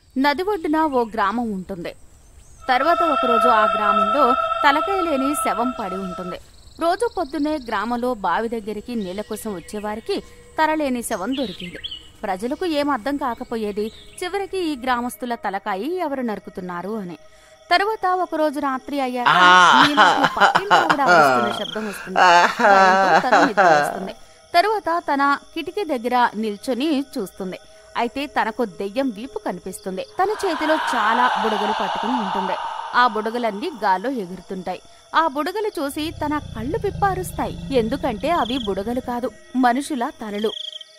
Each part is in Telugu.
నది ఒడ్డున ఓ గ్రామం ఉంటుంది తర్వాత ఒకరోజు ఆ గ్రామంలో తలకాయ లేని శవం పడి ఉంటుంది రోజు పొద్దున్నే గ్రామంలో బావి దగ్గరికి నీళ్ల కోసం వచ్చేవారికి తరలేని శవం దొరికింది ప్రజలకు ఏం అర్థం కాకపోయేది చివరికి ఈ గ్రామస్తుల తలకాయి ఎవరు నరుకుతున్నారు అని తరువాత ఒకరోజు రాత్రి అయ్యాక నీళ్లకు పక్కింటి ఆవిడ అరుస్తున్న శబ్దం వస్తుంది భయంతో తను నిద్ర వస్తుంది తరువాత తన కిటికీ దగ్గర నిల్చొని చూస్తుంది అయితే తనకు దెయ్యం వీపు కనిపిస్తుంది తన చేతిలో చాలా బుడగలు పట్టుకుని ఉంటుంది ఆ బుడగలన్నీ గాల్లో ఎగురుతుంటాయి ఆ బుడగలు చూసి తన కళ్ళు పిప్పారుస్తాయి ఎందుకంటే అవి బుడగలు కాదు మనుషుల తలలు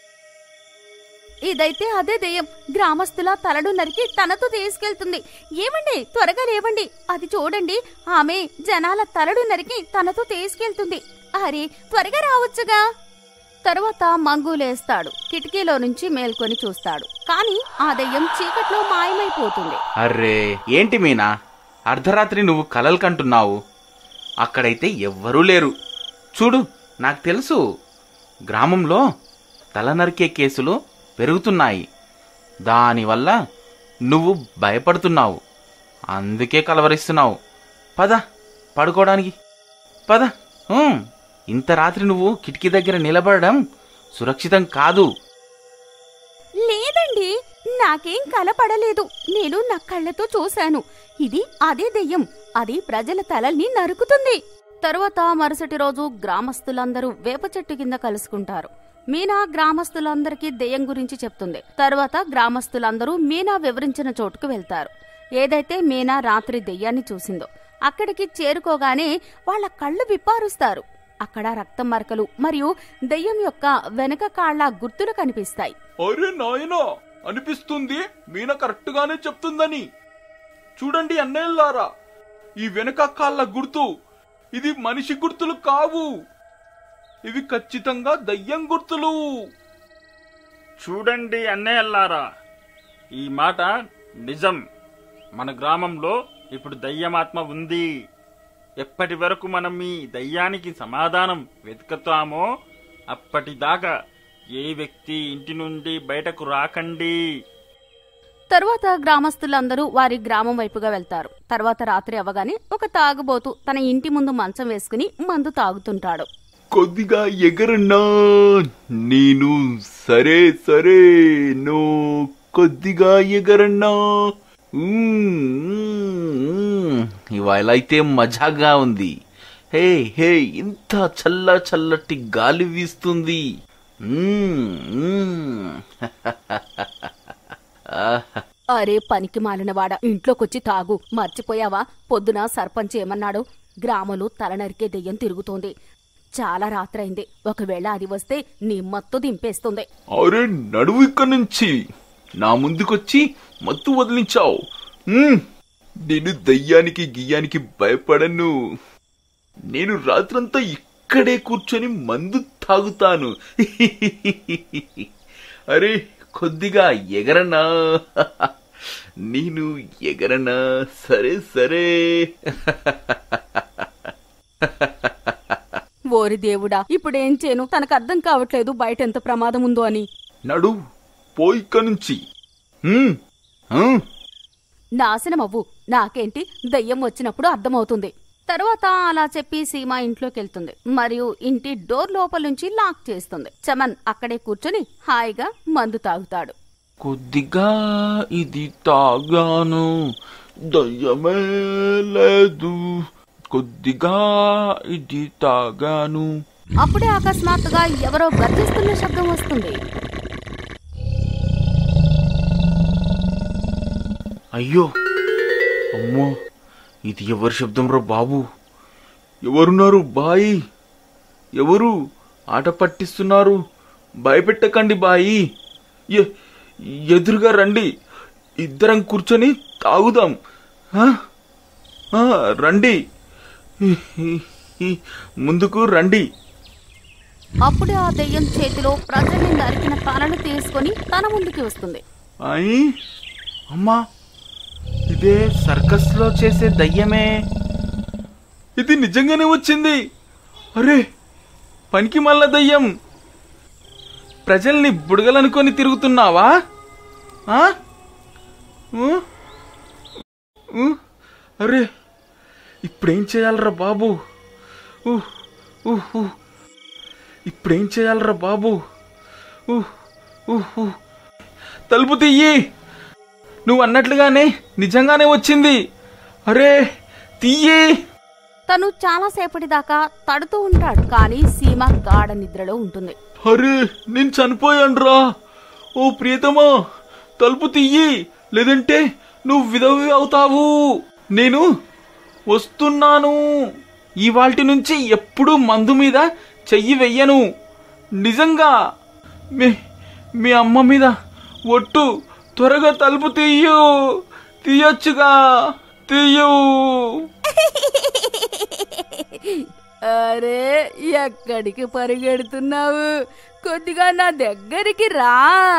ఇదైతే అదే దెయ్యం గ్రామస్తుల తలలు నరికి తనతో తీసుకెళ్తుంది ఏమండి త్వరగా లేవండి అది చూడండి ఆమె జనాల తలలు నరికి తనతో తీసుకెళ్తుంది అరే త్వరగా రావచ్చుగా తరువాత మంగు లేస్తాడు కిటికీలో నుంచి మేల్కొని చూస్తాడు కాని ఆ దెయ్యం చీకట్లో మాయమైపోతుంది అర్రే ఏంటి మీనా అర్ధరాత్రి నువ్వు కలలు కంటున్నావు అక్కడైతే ఎవ్వరూ లేరు చూడు నాకు తెలుసు గ్రామంలో తల నరికే కేసులు పెరుగుతున్నాయి దానివల్ల నువ్వు భయపడుతున్నావు అందుకే కలవరిస్తున్నావు పద పడుకోవడానికి పద ఉమ్, ఇంత రాత్రి నువ్వు కిటికీ దగ్గర నిలబడడం సురక్షితం కాదు లేదండి నాకేం కలపడలేదు నేను నా కళ్ళతో చూశాను ఇది అదే దెయ్యం అది ప్రజల తలల్ని నరుకుతుంది తరువాత మరుసటి రోజు గ్రామస్తులందరూ వేప చెట్టు కింద కలుసుకుంటారు మీనా గ్రామస్తులందరికీ దెయ్యం గురించి చెప్తుంది తరువాత గ్రామస్తులందరూ మీనా వివరించిన చోటుకు వెళ్తారు ఏదైతే మీనా రాత్రి దెయ్యాన్ని చూసిందో అక్కడికి చేరుకోగానే వాళ్ళ కళ్ళు విప్పారుస్తారు అక్కడ రక్తం మరకలు మరియు దెయ్యం యొక్క వెనక కాళ్ల గుర్తులు కనిపిస్తాయి అరే నాయనా అనిపిస్తుంది మీన కరెక్ట్ గానే చెప్తుందని చూడండి అన్నయ్యలారా ఈ వెనక కాళ్ళ గుర్తు ఇది మనిషి గుర్తులు కావు ఇవి ఖచ్చితంగా దయ్యం గుర్తులు చూడండి అన్నయ్యల్లారా ఈ మాట నిజం మన గ్రామంలో ఇప్పుడు దయ్యమాత్మ ఉంది ఎప్పటి వరకు మనం ఈ దయ్యానికి సమాధానం వెతుకుతామో అప్పటిదాకా ఏ వ్యక్తి ఇంటి నుండి బయటకు రాకండి తరువాత గ్రామస్తులందరూ వారి గ్రామం వైపుగా వెళ్తారు తర్వాత రాత్రి అవ్వగానే ఒక తాగుబోతు తన ఇంటి ముందు మంచం వేసుకుని మందు తాగుతుంటాడు కొద్దిగా ఎగరన్నా నేను సరే సరే నో కొద్దిగా ఎగరన్నా ఇవాళ అయితే మజాగా ఉంది హే హే ఇంత చల్ల చల్లటి గాలి వీస్తుంది మ్మ్, మ్మ్. ఆహా. అరే పనికి మాలినవాడ ఇంట్లోకొచ్చి తాగు మర్చిపోయావా పొద్దున సర్పంచ్ ఏమన్నాడు గ్రామంలో తల నరికే దెయ్యం తిరుగుతోంది చాలా రాత్రైంది ఒకవేళ అది వస్తే నీ మత్తు దింపేస్తుంది అరే నడువు ఇక్కడి నుంచి నా ముందుకొచ్చి మత్తు వదిలించావు మ్మ్. నేను దయ్యానికి గియ్యానికి భయపడను నేను రాత్రంతా ఇక్కడే కూర్చొని మందు తాగుతాను అరే కొద్దిగా ఎగరనా నేను ఎగరనా సరే సరే ఓరి దేవుడా ఇప్పుడేం చేయను తనకు అర్థం కావట్లేదు బయట ఎంత ప్రమాదం ఉందో అని నడు పోయి ఇక్కడి నుంచి మ్మ్. మ్మ్. నాశనమవ్వు నాకేంటి దయ్యం వచ్చినప్పుడు అర్థమవుతుంది తరువాత అలా చెప్పి సీమ ఇంట్లోకెళ్తుంది మరియు ఇంటి డోర్ లోపల నుంచి లాక్ చేస్తుంది చమన్ అక్కడే కూర్చొని హాయిగా మందు తాగుతాడు కొద్దిగా ఇది తాగాను దయ్యమే లేదు కొద్దిగా ఇది తాగాను అప్పుడే అకస్మాత్తుగా ఎవరో గర్జిస్తున్న శబ్దం వస్తుంది అయ్యో అమ్మో ఇది ఎవరి శబ్దం రా బాబు ఎవరున్నారు బాయి ఎవరు ఆట పట్టిస్తున్నారు భయపెట్టకండి బాయి ఎ- ఎదురుగా రండి ఇద్దరం కూర్చొని తాగుదాం ఆ? ఆ, రండి ముందుకు రండి అప్పుడే ఆ దెయ్యం చేతిలో ప్రజల్ని నరికిన తలను తీసుకొని తన ముందుకి వస్తుంది అయి అమ్మా ఇదే సర్కస్లో చేసే దయ్యమే ఇది నిజంగానే వచ్చింది అరే పనికి మల్ల దయ్యం ప్రజల్ని బుడగలనుకొని తిరుగుతున్నావా ఆ? ఊ? ఊ? అరే ఇప్పుడేం చేయాలరా బాబు ఊ, ఊ, ఊ. ఇప్పుడేం చేయాలరా బాబు ఊ, ఊ, ఊ. తలుపు తీయి నువ్వు అన్నట్లుగానే నిజంగానే వచ్చింది అరే తీయి తను చాలాసేపటి దాకా తడుతూ ఉంటాడు కానీ సీమ గాఢ నిద్రలో ఉంటుంది అరే నేను చనిపోయానురా ఓ ప్రియతమా తలుపు తీయి లేదంటే నువ్వు విధవి అవుతావు నేను వస్తున్నాను ఇవాల్టి నుంచి ఎప్పుడూ మందు మీద చెయ్యి వెయ్యను నిజంగా మీ మీ అమ్మ మీద ఒట్టు త్వరగా తలుపు తీయు తీయొచ్చుగా తీయు అరే ఎక్కడికి పరిగెడుతున్నావు కొద్దిగా నా దగ్గరికి రా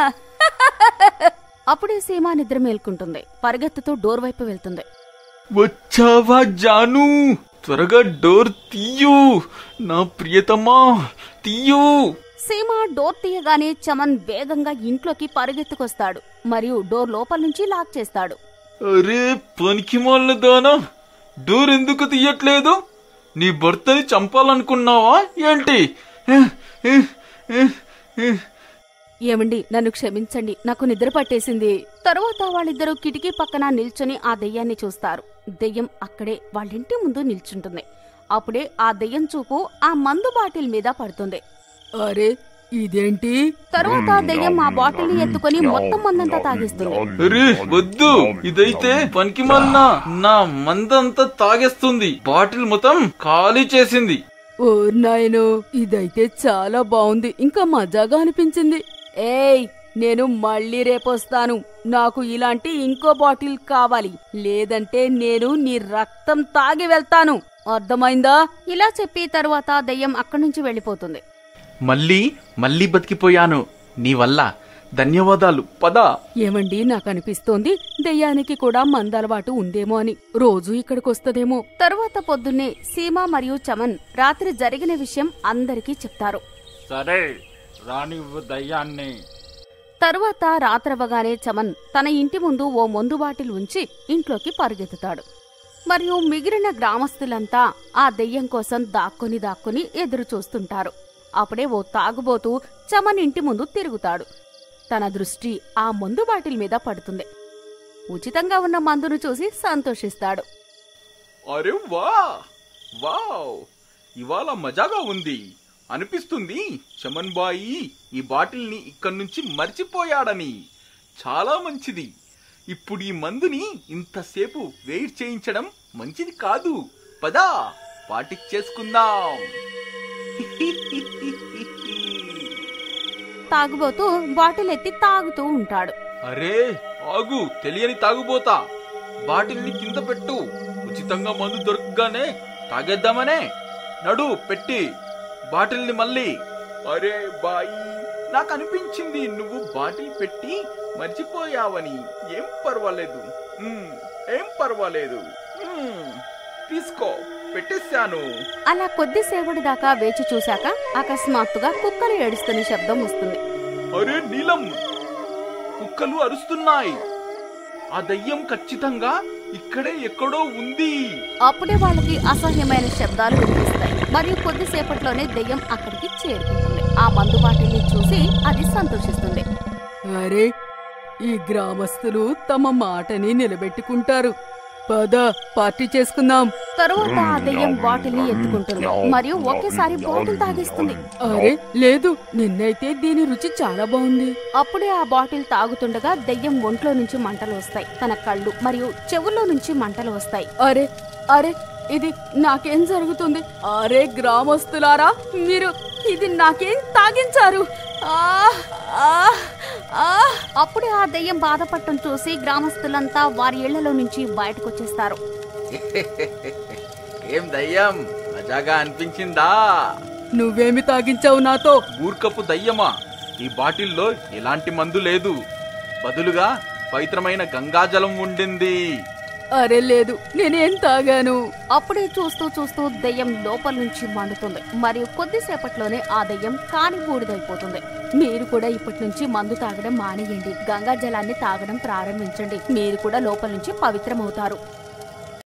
అప్పుడే సీమ నిద్ర మేల్కుంటుంది పరిగెత్తుతూ డోర్ వైపు వెళ్తుంది వచ్చావా జాను త్వరగా డోర్ తీయు నా ప్రియతమా తీయు సీమ డోర్ తీయగానే చమన్ వేగంగా ఇంట్లోకి పరిగెత్తుకొస్తాడు మరియు డోర్ లోపల నుంచి లాక్ చేస్తాడు అరే పనికి మాలిన దానా డోర్ ఎందుకు తీయట్లేదు నీ భర్తని చంపాలనుకున్నావా ఏంటి ఏ, ఏ, ఏ, ఏ. ఏమండి నన్ను క్షమించండి నాకు నిద్ర పట్టేసింది తరువాత వాళ్ళిద్దరూ కిటికీ పక్కన నిల్చొని ఆ దెయ్యాన్ని చూస్తారు దెయ్యం అక్కడే వాళ్ళింటి ముందు నిల్చుంటుంది అప్పుడే ఆ దెయ్యం చూపు ఆ మందు బాటిల్ మీద పడుతుంది అరే ఇదేంటి తరువాత ఆ దెయ్యం ఆ బాటిల్ ని ఎత్తుకొని మొత్తం మందంతా తాగేస్తుంది అరే వద్దు ఇదైతే పనికి మాలిన నా మందంతా తాగేస్తుంది బాటిల్ మొత్తం ఖాళీ చేసింది ఓ నాయనో ఇదైతే చాలా బాగుంది ఇంకా మజాగా అనిపించింది ఏయ్ నేను మళ్ళీ రేపొస్తాను నాకు ఇలాంటి ఇంకో బాటిల్ కావాలి లేదంటే నేను నీ రక్తం తాగి వెళ్తాను అర్థమైందా ఇలా చెప్పి తరువాత దయ్యం అక్కడి నుంచి వెళ్ళిపోతుంది మళ్ళీ మళ్ళీ బతికిపోయాను నీ వల్ల ధన్యవాదాలు పద ఏమండి నాకు అనిపిస్తోంది దెయ్యానికి కూడా మందలవాటు ఉందేమో అని రోజు ఇక్కడికొస్తదేమో తరువాత పొద్దున్నే సీమ మరియు చమన్ రాత్రి జరిగిన విషయం అందరికీ చెప్తారు సరే రానివ్వు దయ్యాన్ని తరువాత రాత్రవగానే చమన్ తన ఇంటి ముందు ఓ మందు బాటిల్ ఉంచి ఇంట్లోకి పరుగెత్తుతాడు మరియు మిగిలిన గ్రామస్తులంతా ఆ దెయ్యం కోసం దాక్కుని దాక్కుని ఎదురు చూస్తుంటారు అప్పుడే ఓ తాగుబోతూ చమన్ ఇంటి ముందు తిరుగుతాడు తన దృష్టి ఆ మందు బాటిల్ మీద పడుతుంది ఉచితంగా ఉన్న మందును చూసి సంతోషిస్తాడు అరే వా వావ్ ఇవాళ మజాగా ఉంది అనిపిస్తుంది చమన్ బాయి ఈ బాటిల్ని ఇక్కడి నుంచి మర్చిపోయాడని చాలా మంచిది ఇప్పుడు ఈ మందుని ఇంతసేపు వెయిట్ చేయించడం మంచిది కాదు పదా పాటిక్ చేసుకుందాం తాగుబోతూ బాటిల్ ఎత్తి తాగుతూ ఉంటాడు అరే ఆగు తెలియని తాగుబోతా బాటిల్ని కింద పెట్టు ఉచితంగా మందు దొరకగానే తాగేద్దామనే నడు పెట్టి బాటిల్ని మళ్ళీ అరే బాయి నాకు అనిపించింది నువ్వు బాటిల్ పెట్టి మర్చిపోయావని ఏం పర్వాలేదు మ్మ్, ఏం పర్వాలేదు మ్మ్, తీసుకో పెట్టేశాను అలా కొద్దిసేపటి దాకా వేచి చూశాక అకస్మాత్తుగా కుక్కలు ఏడుస్తున్న శబ్దం వస్తుంది అరే నీలం కుక్కలు అరుస్తున్నాయి ఆ దయ్యం ఖచ్చితంగా ఇక్కడే ఎక్కడో ఉంది అప్పుడే వాళ్ళకి అసహ్యమైన శబ్దాలు వినిపిస్తాయి మరియు కొద్దిసేపట్లోనే దెయ్యం అక్కడికి చేరుకుంటుంది ఆ మందు బాటిల్ని చూసి అది సంతోషిస్తుంది అరే ఈ గ్రామస్తులు తమ మాటని నిలబెట్టుకుంటారు పద పార్టీ చేసుకుందాం తరువాత ఆ దెయ్యం బాటిల్ ని ఎత్తుకుంటుంది మరియు ఒకేసారి బాటిల్ తాగేస్తుంది అరే లేదు నిన్నైతే దీని రుచి చాలా బాగుంది అప్పుడే ఆ బాటిల్ తాగుతుండగా దెయ్యం ఒంట్లో నుంచి మంటలు వస్తాయి తన కళ్ళు మరియు చెవుల్లో నుంచి మంటలు వస్తాయి అరే అరే ఇది నాకేం జరుగుతుంది అరే గ్రామస్తులారా మీరు ఇది నాకేం తాగించారు ఆ ఆ ఆ అప్పుడే ఆ దెయ్యం బాధపడటం చూసి గ్రామస్తులంతా వారి ఇళ్లలో నుంచి బయటకొచ్చేస్తారు ఏం దయ్యం మజాగా అనిపించిందా నువ్వేమి తాగించావు నాతో మూర్ఖపు దయ్యమా ఈ బాటిల్లో ఎలాంటి మందు లేదు బదులుగా పవిత్రమైన గంగాజలం ఉండింది అరే లేదు నేనేం తాగాను అప్పుడే చూస్తూ చూస్తూ దెయ్యం లోపల నుంచి మండుతుంది మరియు కొద్దిసేపట్లోనే ఆ దెయ్యం కాని బూడిదైపోతుంది మీరు కూడా ఇప్పటి నుంచి మందు తాగడం మానేయండి గంగా జలాన్ని తాగడం ప్రారంభించండి మీరు కూడా లోపల నుంచి పవిత్రమవుతారు